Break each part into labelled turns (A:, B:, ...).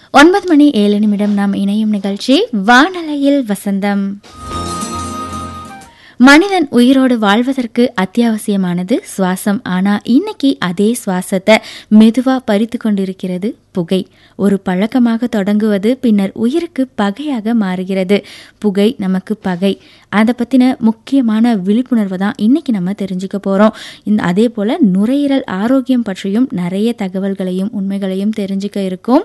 A: ஒன்பது மணி ஏழு நிமிடம் நாம் இணையும் நிகழ்ச்சி வானலையில் வசந்தம் மனிதன் உயிரோடு வாழ்வதற்கு அத்தியாவசியமானது சுவாசம் ஆனா இன்னைக்கு அதே சுவாசத்தை மெதுவா பறித்து கொண்டிருக்கிறது புகை ஒரு பழக்கமாக தொடங்குவது பின்னர் உயிருக்கு பகையாக மாறுகிறது புகை நமக்கு பகை அதை பத்தின முக்கியமான விழிப்புணர்வு தான் இன்னைக்கு நம்ம தெரிஞ்சுக்க போறோம் இந்த அதே போல நுரையீரல் ஆரோக்கியம் பற்றியும் நிறைய தகவல்களையும் உண்மைகளையும் தெரிஞ்சுக்க இருக்கோம்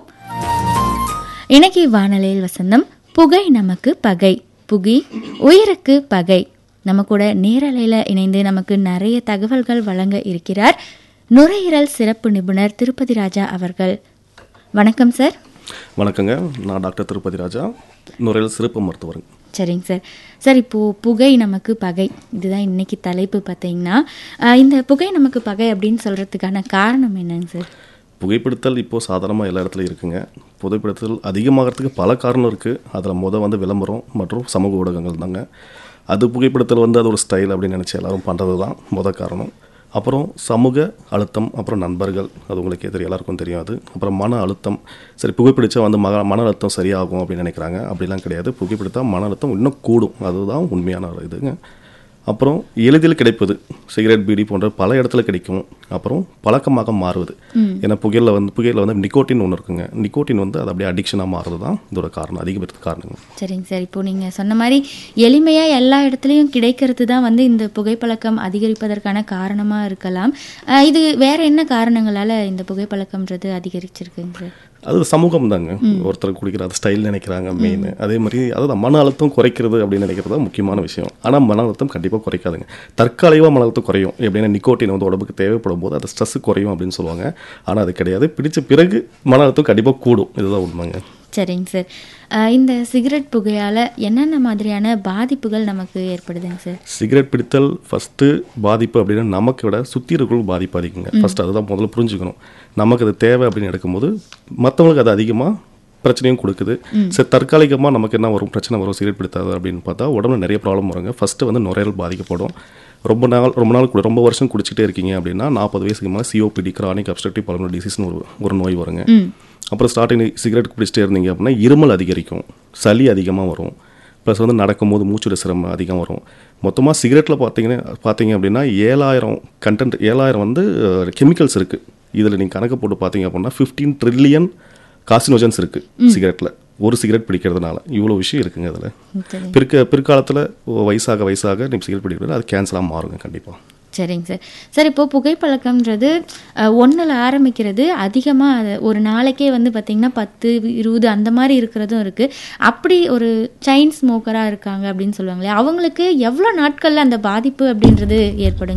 A: இன்னைக்கு வானலையில் வசந்தம் புகை நமக்கு பகை புகி உயிருக்கு பகை நம்ம கூட நேரலையில் இணைந்து நமக்கு நிறைய தகவல்கள் வழங்க இருக்கிறார் நுரையீரல் சிறப்பு நிபுணர் திருப்பதி ராஜா அவர்கள் வணக்கம் சார்
B: வணக்கங்க நான் டாக்டர் திருப்பதி ராஜா நுரையீரல் சிறப்பு மருத்துவருங்க
A: சரிங்க சார் சார் இப்போது புகை நமக்கு பகை இதுதான் இன்னைக்கு தலைப்பு பார்த்தீங்கன்னா அஹ், இந்த புகை நமக்கு பகை அப்படின்னு சொல்கிறதுக்கான காரணம் என்னங்க சார்
B: புகைப்பிடித்தல் இப்போது சாதாரணமாக எல்லா இடத்துலையும் இருக்குங்க புகைப்பிடித்தல் அதிகமாகிறதுக்கு பல காரணம் இருக்குது அதில் முத வந்து விளம்பரம் மற்றும் சமூக ஊடகங்கள் தாங்க அது புகைப்பிடித்தல் வந்து அது ஒரு ஸ்டைல் அப்படின்னு நினச்சி எல்லாரும் பண்ணுறது தான் முத காரணம் அப்புறம் சமூக அழுத்தம் அப்புறம் நண்பர்கள் அது உங்களுக்கே தெரியும் எல்லாருக்கும் தெரியும் அது அப்புறம் மன அழுத்தம் சரி புகைப்பிடிச்சா வந்து மக மன அழுத்தம் சரியாகும் அப்படின்னு நினைக்கிறாங்க அப்படிலாம் கிடையாது புகைப்பிடித்தா மன அழுத்தம் இன்னும் கூடும் அதுதான் உண்மையான ஒரு இதுங்க அப்புறம் எளிதில் கிடைப்பது சிகரெட் பீடி போன்ற பல இடத்துல கிடைக்கும் அப்புறம் பழக்கமாக மாறுவது ஏன்னா புகையில வந்து புகையில வந்து நிக்கோட்டின் ஒன்று இருக்குங்க நிக்கோட்டின் வந்து அது அப்படியே அடிக்ஷனாக மாறுறது தான் இதோட காரணம் அதிகபட்ச காரணங்க
A: சரிங்க சார் இப்போ நீங்கள் சொன்ன மாதிரி எளிமையாக எல்லா இடத்துலையும் கிடைக்கிறது தான் வந்து இந்த புகைப்பழக்கம் அதிகரிப்பதற்கான காரணமாக இருக்கலாம் அஹ் இது வேற என்ன காரணங்களால் இந்த புகைப்பழக்கம்ன்றது அதிகரிச்சிருக்குங்க சார்
B: அது சமூகம் தாங்க ஒருத்தர் குடிக்கிற அது ஸ்டைல் நினைக்கிறாங்க மெயின் அதே மாதிரி அதுதான் மன அழுத்தம் குறைக்கிறது அப்படின்னு நினைக்கிறது தான் முக்கியமான விஷயம் ஆனால் மன அழுத்தம் கண்டிப்பாக குறைக்காதுங்க தற்காலிகமாக மன அழுத்தம் குறையும் எப்படின்னா நிக்கோட்டின் வந்து உடம்புக்கு தேவைப்படும் போது அது ஸ்ட்ரெஸ் குறையும் அப்படின்னு சொல்லுவாங்க ஆனால் அது கிடையாது பிடிச்ச பிறகு மன அழுத்தம் கண்டிப்பாக கூடும் இதுதான் உண்மைங்க
A: சரிங்க சார் அஹ் இந்த சிகரெட் புகையால் என்னென்ன மாதிரியான பாதிப்புகள் நமக்கு ஏற்படுதுங்க சார்
B: சிகரெட் பிடித்தல் ஃபஸ்ட்டு பாதிப்பு அப்படின்னா நமக்கு விட சுற்றி இருக்கிறவங்களுக்கு பாதிப்பு அதிகங்க ஃபர்ஸ்ட் அதுதான் முதல்ல புரிஞ்சுக்கணும் நமக்கு அது தேவை அப்படின்னு எடுக்கும்போது மற்றவங்களுக்கு அது அதிகமாக பிரச்சனையும் கொடுக்குது சரி தற்காலிகமாக நமக்கு என்ன வரும் பிரச்சனை வரும் சிகரெட் பிடித்தாது அப்படின்னு பார்த்தா உடம்புல நிறைய ப்ராப்ளம் வருங்க ஃபஸ்ட்டு வந்து நுரையீரல் பாதிக்கப்படும் ரொம்ப நாள் ரொம்ப நாள் குடி- ரொம்ப வருஷம் குடிச்சிட்டே இருக்கீங்க அப்படின்னா நாற்பது வயசுக்கு மேலே சிஓபிடி கிரானிக் அப்ஸ்ட்ரக்டிவ் பல்மனரி டிசீஸ்னு ஒரு ஒரு நோய் வருங்க அப்புறம் ஸ்டார்டிங் சிகரெட் குடிச்சிட்டே இருந்தீங்க அப்படின்னா இருமல் அதிகரிக்கும் சளி அதிகமாக வரும் ப்ளஸ் வந்து நடக்கும்போது மூச்சுட சிரமம் அதிகம் வரும் மொத்தமாக சிகரெட்டில் பார்த்தீங்கன்னா பார்த்தீங்க அப்படின்னா ஏழாயிரம் கண்டென்ட் ஏழாயிரம் வந்து கெமிக்கல்ஸ் இருக்குது இதில் நீங்கள் கணக்கு போட்டு பார்த்தீங்க அப்படின்னா ஃபிஃப்டீன் ட்ரில்லியன் காசினோஜன்ஸ் இருக்குது சிகரெட்டில் ஒரு சிகரெட் பிடிக்கிறதுனால இவ்வளோ விஷயம் இருக்குங்க அதில்
A: சரி
B: பிற்க பிற்காலத்தில் வயசாக வயசாக நீங்கள் சிகரெட் பிடிக்கிறது அது கேன்சலாக மாறுங்க கண்டிப்பாக
A: சரிங்க சார் சார் இப்போ புகைப்பழக்கம்ன்றது ஒன்றில் ஆரம்பிக்கிறது அதிகமாக ஒரு நாளைக்கே வந்து பார்த்திங்கன்னா பத்து இருபது அந்த மாதிரி இருக்கிறதும் இருக்குது அப்படி ஒரு செயின் ஸ்மோக்கராக இருக்காங்க அப்படின்னு சொல்லுவாங்களே அவங்களுக்கு எவ்வளோ நாட்களில் அந்த பாதிப்பு அப்படின்றது ஏற்படுங்க